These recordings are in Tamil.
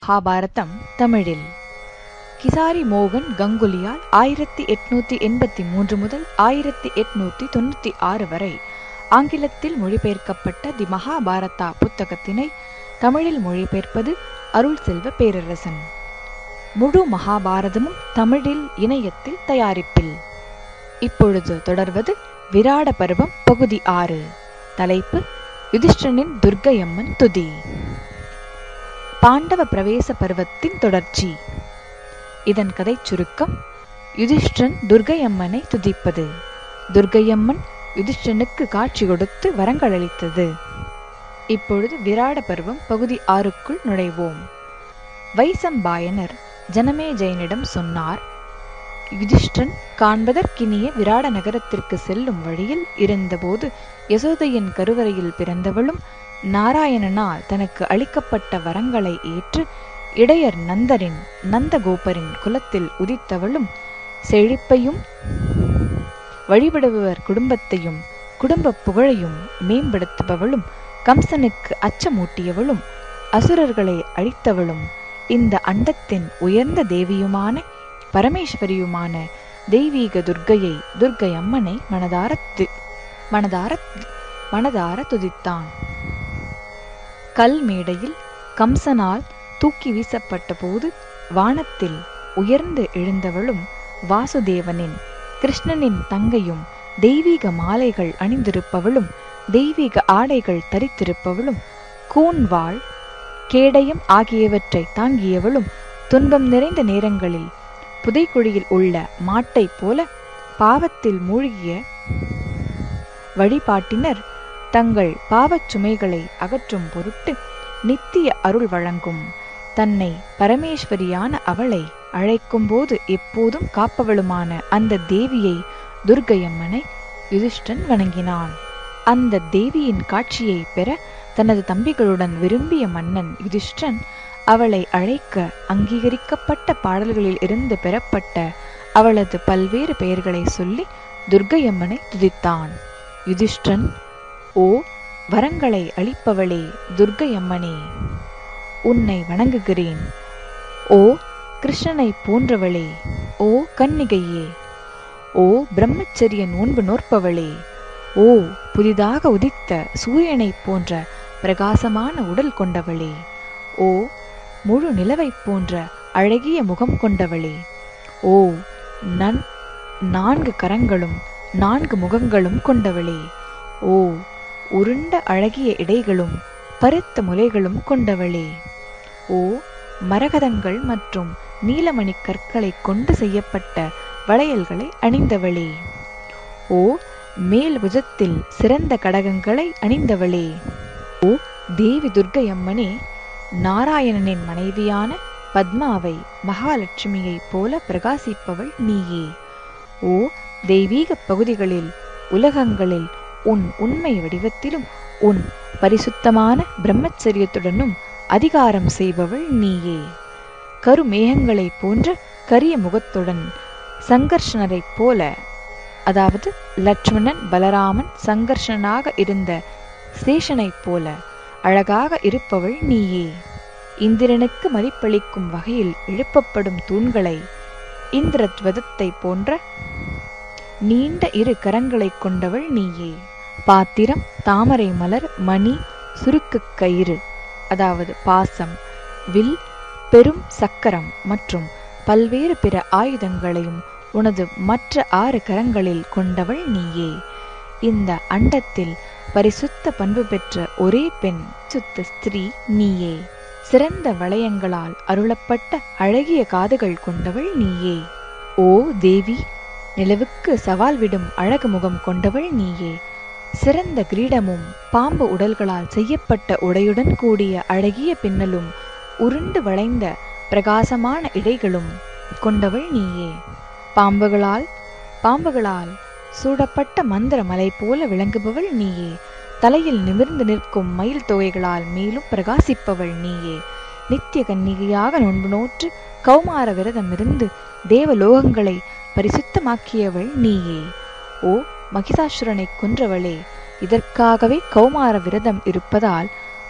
மகாபாரதம் தமிழில் கிசாரி மோகன் கங்குலியால் ஆயிரத்தி எட்நூத்தி எண்பத்தி மூன்று முதல் ஆயிரத்தி எட்நூத்தி தொண்ணூத்தி ஆறு வரை ஆங்கிலத்தில் மொழிபெயர்க்கப்பட்ட தி மகாபாரதா புத்தகத்தினை தமிழில் மொழிபெயர்ப்பது அருள் செல்வ பேரரசன் முழு மகாபாரதமும் தமிழில் இணையத்தில் தயாரிப்பில் இப்பொழுது தொடர்வது விராட பருவம் பகுதி ஆறு தலைப்பு யுதிஷ்டனின் துர்க்கையம்மன் துதி பாண்டவ பிரவேச பருவத்தின் தொடர்ச்சி இதன் கதை சுருக்கம் யுதிஷ்டன் துர்க்கையம்மனை துதிப்பது துர்க்கையம்மன் யுதிஷ்டனுக்கு காட்சி கொடுத்து வரங்கள் அளித்தது இப்பொழுது விராட பருவம் பகுதி ஆறுக்குள் நுழைவோம் வைசம்பாயனர் ஜனமேஜயனிடம் சொன்னார் யுதிஷ்டன் காண்பதற்கினிய விராட நகரத்திற்கு செல்லும் வழியில் இருந்தபோது யசோதையின் கருவறையில் பிறந்தவளும் நாராயணனால் தனக்கு அளிக்கப்பட்ட வரங்களை ஏற்று இடையர் நந்தரின் நந்தகோபரின் குலத்தில் உதித்தவளும் செழிப்பையும் வழிபடுபவர் குடும்பத்தையும் குடும்ப புகழையும் மேம்படுத்துபவளும் கம்சனுக்கு அச்சமூட்டியவளும் அசுரர்களை அழித்தவளும் இந்த அண்டத்தின் உயர்ந்த தேவியுமான பரமேஸ்வரியுமான தெய்வீக துர்க்கையை துர்க்கை அம்மனை மனதார மனதார மனதார துதித்தான் கல் மேடையில் கம்சனால் தூக்கி வீசப்பட்ட போது வானத்தில் உயர்ந்து எழுந்தவளும் வாசுதேவனின் கிருஷ்ணனின் தங்கையும் தெய்வீக மாலைகள் அணிந்திருப்பவளும் தெய்வீக ஆடைகள் தரித்திருப்பவளும் கூன்வாள் கேடயம் ஆகியவற்றை தாங்கியவளும் துன்பம் நிறைந்த நேரங்களில் புதைக்குழியில் உள்ள மாட்டைப் போல பாவத்தில் மூழ்கிய வழிபாட்டினர் தங்கள் பாவச் சுமைகளை அகற்றும் பொருட்டு நித்திய அருள் வழங்கும் தன்னை பரமேஸ்வரியான அவளை அழைக்கும்போது எப்போதும் காப்பவளுமான அந்த தேவியை துர்க்கையம்மனை யுதிஷ்டன் வணங்கினான் அந்த தேவியின் காட்சியை பெற தனது தம்பிகளுடன் விரும்பிய மன்னன் யுதிஷ்டன் அவளை அழைக்க அங்கீகரிக்கப்பட்ட பாடல்களில் இருந்து பெறப்பட்ட அவளது பல்வேறு பெயர்களை சொல்லி துர்க்கையம்மனை துதித்தான் யுதிஷ்டன் ஓ வரங்களை அளிப்பவளே துர்க்கையம்மனே உன்னை வணங்குகிறேன் ஓ கிருஷ்ணனை போன்றவளே ஓ கன்னிகையே ஓ பிரம்மச்சரிய நோன்பு நோற்பவளே ஓ புதிதாக உதித்த சூரியனைப் போன்ற பிரகாசமான உடல் கொண்டவளே ஓ முழு நிலவைப் போன்ற அழகிய முகம் கொண்டவளே ஓ நன் நான்கு கரங்களும் நான்கு முகங்களும் கொண்டவளே ஓ உருண்ட அழகிய இடைகளும் பருத்த முலைகளும் கொண்டவளே ஓ மரகதங்கள் மற்றும் நீலமணி கற்களை கொண்டு செய்யப்பட்ட வளையல்களை அணிந்தவளே ஓ மேல் புஜத்தில் சிறந்த கடகங்களை அணிந்தவளே ஓ தேவி துர்க்கையம்மனே நாராயணனின் மனைவியான பத்மாவை மகாலட்சுமியைப் போல பிரகாசிப்பவள் நீயே ஓ தெய்வீக பகுதிகளில் உலகங்களில் உன் உண்மை வடிவத்திலும் உன் பரிசுத்தமான பிரம்மச்சரியத்துடனும் அதிகாரம் செய்பவள் நீயே கருமேகங்களைப் போன்ற கரிய முகத்துடன் சங்கர்ஷனரைப் போல அதாவது லட்சுமணன் பலராமன் சங்கர்ஷனாக இருந்த சேஷனைப் போல அழகாக இருப்பவள் நீயே இந்திரனுக்கு மதிப்பளிக்கும் வகையில் எழுப்பப்படும் தூண்களை இந்திரத்வதத்தை போன்ற நீண்ட இரு கரங்களைக் கொண்டவள் நீயே பாத்திரம் தாமரை மலர் மணி சுருக்கு கயிறு அதாவது பாசம் வில் பெரும் சக்கரம் மற்றும் பல்வேறு பிற ஆயுதங்களையும் உனது மற்ற ஆறு கரங்களில் கொண்டவள் நீயே இந்த அண்டத்தில் பரிசுத்த பண்பு பெற்ற ஒரே பெண் சுத்த ஸ்திரீ நீயே சிறந்த வளையங்களால் அருளப்பட்ட அழகிய காதுகள் கொண்டவள் நீயே ஓ தேவி நிலவுக்கு சவால் விடும் அழகு முகம் கொண்டவள் நீயே சிறந்த கிரீடமும் பாம்பு உடல்களால் செய்யப்பட்ட உடையுடன் கூடிய அழகிய பின்னலும் உருண்டு வளைந்த பிரகாசமான இடைகளும் கொண்டவள் நீயே பாம்புகளால் பாம்புகளால் சூடப்பட்ட மந்திர மலை போல விளங்குபவள் நீயே தலையில் நிமிர்ந்து நிற்கும் மயில் தொகைகளால் மேலும் பிரகாசிப்பவள் நீயே நித்திய கன்னிகையாக நோன்பு நோற்று கௌமார விரதமிருந்து தேவலோகங்களை பரிசுத்தமாக்கியவள் நீயே ஓ மகிஷாசுரனை கொன்றவளே இதற்காகவே கௌமார விரதம் இருப்பதால்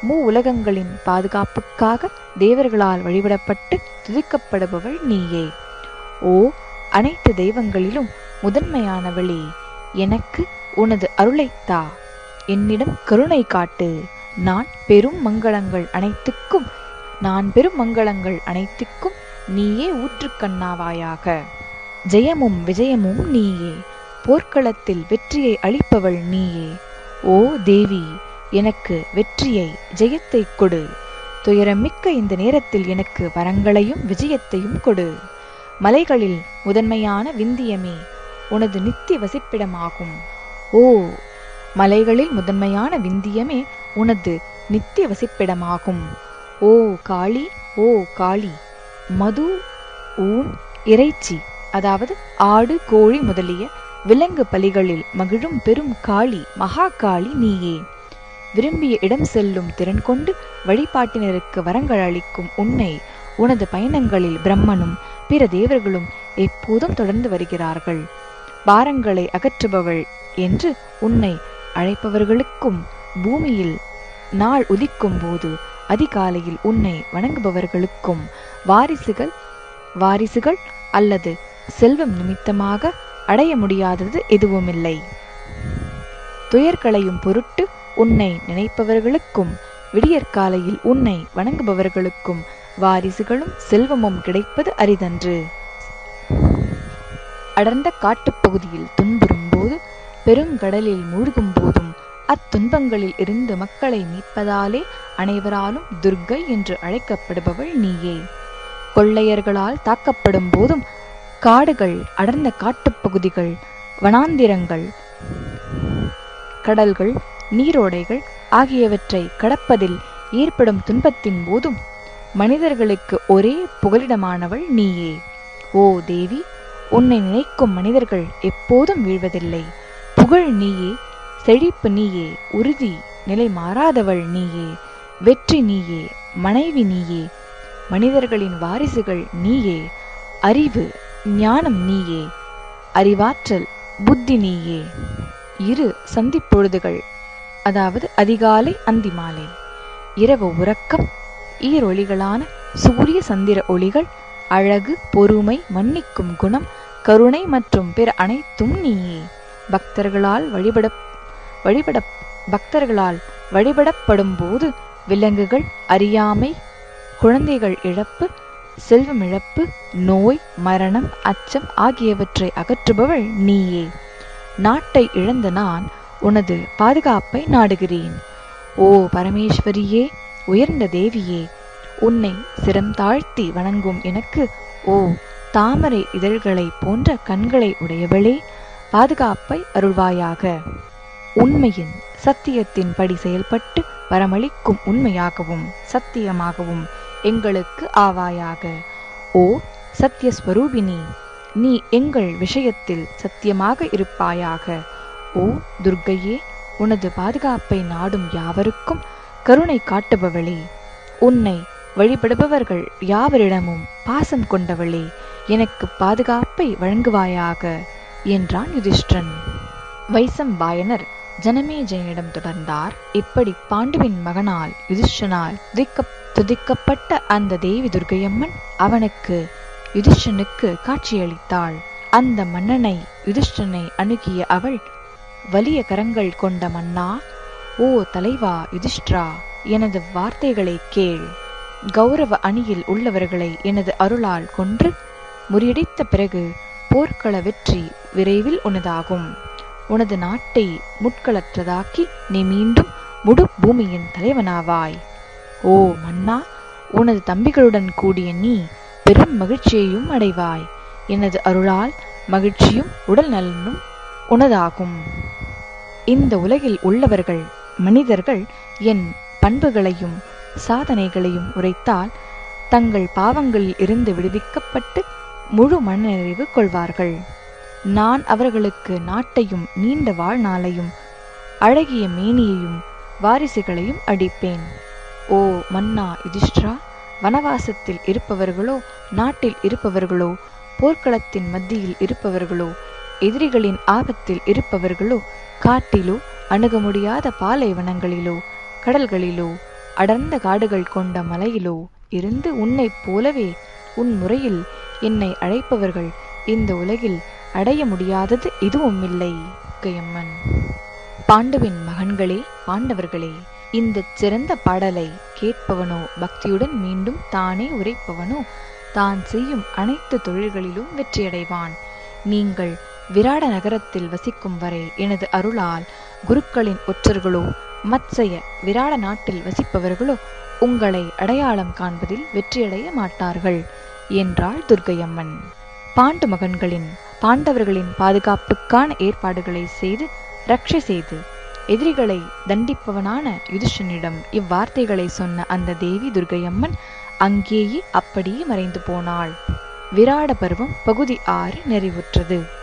மூ உலகங்களின் பாதுகாப்புக்காக தேவர்களால் வழிபடப்பட்டு துதிக்கப்படுபவள் நீயே ஓ அனைத்து தெய்வங்களிலும் முதன்மையானவளே எனக்கு உனது அருளைத்தா என்னிடம் கருணை காட்டு நான் பெரும் மங்களங்கள் அனைத்துக்கும் நான் பெரும் மங்களங்கள் அனைத்துக்கும் நீயே ஊற்றுக்கண்ணாவாயாக ஜெயமும் விஜயமும் நீயே போர்க்களத்தில் வெற்றியை அளிப்பவள் நீயே ஓ தேவி எனக்கு வெற்றியை ஜெயத்தை கொடு துயரமிக்க இந்த நேரத்தில் எனக்கு வரங்களையும் விஜயத்தையும் கொடு மலைகளில் முதன்மையான விந்தியமே உனது நித்திய வசிப்பிடமாகும் ஓ மலைகளில் முதன்மையான விந்தியமே உனது நித்திய வசிப்பிடமாகும் ஓ காளி ஓ காளி மது ஊன் இறைச்சி அதாவது ஆடு கோழி முதலிய விலங்கு பலிகளில் மகிழும் பெரும் காளி மகா காளி நீயே விரும்பிய இடம் செல்லும் திறன் கொண்டு வழிபாட்டினருக்கு வரங்கள் அளிக்கும் உன்னை உனது பயணங்களில் பிரம்மனும் பிற தேவர்களும் எப்போதும் தொடர்ந்து வருகிறார்கள் பாரங்களை அகற்றுபவள் என்று உன்னை அழைப்பவர்களுக்கும் பூமியில் நாள் உதிக்கும் போது அதிகாலையில் உன்னை வணங்குபவர்களுக்கும் வாரிசுகள் வாரிசுகள் அல்லது செல்வம் நிமித்தமாக அடைய முடியாதது எதுவுமில்லை துயர்களையும் பொருட்டு உன்னை நினைப்பவர்களுக்கும் விடியற்காலையில் உன்னை வணங்குபவர்களுக்கும் வாரிசுகளும் செல்வமும் கிடைப்பது அரிதன்று அடர்ந்த காட்டுப்பகுதியில் துன்புறும் போது பெருங்கடலில் மூழ்கும் போதும் அத்துன்பங்களில் இருந்து மக்களை மீட்பதாலே அனைவராலும் துர்க்கை என்று அழைக்கப்படுபவள் நீயே கொள்ளையர்களால் தாக்கப்படும் போதும் காடுகள் அடர்ந்த காட்டுப்பகுதிகள் வனாந்திரங்கள் கடல்கள் நீரோடைகள் ஆகியவற்றை கடப்பதில் ஏற்படும் துன்பத்தின் போதும் மனிதர்களுக்கு ஒரே புகலிடமானவள் நீயே ஓ தேவி உன்னை நினைக்கும் மனிதர்கள் எப்போதும் வீழ்வதில்லை புகழ் நீயே செழிப்பு நீயே உறுதி நிலை மாறாதவள் நீயே வெற்றி நீயே மனைவி நீயே மனிதர்களின் வாரிசுகள் நீயே அறிவு ஞானம் நீயே அறிவாற்றல் புத்தி நீயே இரு சந்திப்பொழுதுகள் அதாவது அதிகாலை அந்திமாலை இரவு உறக்கம் ஈரொளிகளான சூரிய சந்திர ஒளிகள் அழகு பொறுமை மன்னிக்கும் குணம் கருணை மற்றும் பிற அனைத்தும் நீயே பக்தர்களால் வழிபட வழிபட பக்தர்களால் வழிபடப்படும் போது விலங்குகள் அறியாமை குழந்தைகள் இழப்பு செல்வம் இழப்பு நோய் மரணம் அச்சம் ஆகியவற்றை அகற்றுபவள் நீயே நாட்டை இழந்த நான் உனது பாதுகாப்பை நாடுகிறேன் ஓ பரமேஸ்வரியே உயர்ந்த தேவியே உன்னை சிரம் தாழ்த்தி வணங்கும் எனக்கு ஓ தாமரை இதழ்களை போன்ற கண்களை உடையவளே பாதுகாப்பை அருள்வாயாக உண்மையின் சத்தியத்தின்படி செயல்பட்டு வரமளிக்கும் உண்மையாகவும் சத்தியமாகவும் எங்களுக்கு ஆவாயாக ஓ சத்தியஸ்வரூபினி நீ எங்கள் விஷயத்தில் சத்தியமாக இருப்பாயாக ஓ துர்க்கையே உனது பாதுகாப்பை நாடும் யாவருக்கும் கருணை காட்டுபவளே உன்னை வழிபடுபவர்கள் யாவரிடமும் பாசம் கொண்டவளே எனக்கு பாதுகாப்பை வழங்குவாயாக என்றான் யுதிஷ்டன் வைசம்பாயனர் ஜனமேஜயனிடம் தொடர்ந்தார் இப்படி பாண்டுவின் மகனால் யுதிஷ்டனால் துதிக்க துதிக்கப்பட்ட அந்த தேவி துர்க்கையம்மன் அவனுக்கு யுதிஷ்டனுக்கு காட்சியளித்தாள் அந்த மன்னனை யுதிஷ்டனை அணுகிய அவள் வலிய கரங்கள் கொண்ட மன்னா ஓ தலைவா யுதிஷ்டிரா எனது வார்த்தைகளை கேள் கௌரவ அணியில் உள்ளவர்களை எனது அருளால் கொன்று முறியடித்த பிறகு போர்க்கள வெற்றி விரைவில் உனதாகும் உனது நாட்டை முட்களற்றதாக்கி நீ மீண்டும் முழு பூமியின் தலைவனாவாய் ஓ மன்னா உனது தம்பிகளுடன் கூடிய நீ பெரும் மகிழ்ச்சியையும் அடைவாய் எனது அருளால் மகிழ்ச்சியும் உடல் நலனும் உனதாகும் இந்த உலகில் உள்ளவர்கள் மனிதர்கள் என் பண்புகளையும் சாதனைகளையும் உரைத்தால் தங்கள் பாவங்களில் இருந்து விடுவிக்கப்பட்டு முழு மனநிறைவு கொள்வார்கள் நான் அவர்களுக்கு நாட்டையும் நீண்ட வாழ்நாளையும் அழகிய மேனியையும் வாரிசுகளையும் அடிப்பேன் ஓ மன்னா யுதிஷ்டிரா வனவாசத்தில் இருப்பவர்களோ நாட்டில் இருப்பவர்களோ போர்க்களத்தின் மத்தியில் இருப்பவர்களோ எதிரிகளின் ஆபத்தில் இருப்பவர்களோ காட்டிலோ அணுக முடியாத பாலைவனங்களிலோ கடல்களிலோ அடர்ந்த காடுகள் கொண்ட மலையிலோ இருந்து உன்னைப் போலவே உன் முறையில் என்னை அழைப்பவர்கள் இந்த உலகில் அடைய முடியாதது எதுவுமில்லை கையம்மன் பாண்டுவின் மகன்களே பாண்டவர்களே இந்த சிறந்த பாடலை கேட்பவனோ பக்தியுடன் மீண்டும் தானே உரைப்பவனோ தான் செய்யும் அனைத்து தொழில்களிலும் வெற்றியடைவான் நீங்கள் விராட நகரத்தில் வசிக்கும் வரை எனது அருளால் குருக்களின் ஒற்றர்களோ மத்சய விராட நாட்டில் வசிப்பவர்களோ உங்களை அடையாளம் காண்பதில் வெற்றியடைய மாட்டார்கள் என்றாள் துர்க்கையம்மன் பாண்டு மகன்களின் பாண்டவர்களின் பாதுகாப்புக்கான ஏற்பாடுகளை செய்து ரட்சை செய்து எதிரிகளை தண்டிப்பவனான யுதிஷனிடம் இவ்வார்த்தைகளை சொன்ன அந்த தேவி துர்க்கையம்மன் அங்கேயே அப்படியே மறைந்து போனாள் விராட பருவம் பகுதி ஆறு நிறைவுற்றது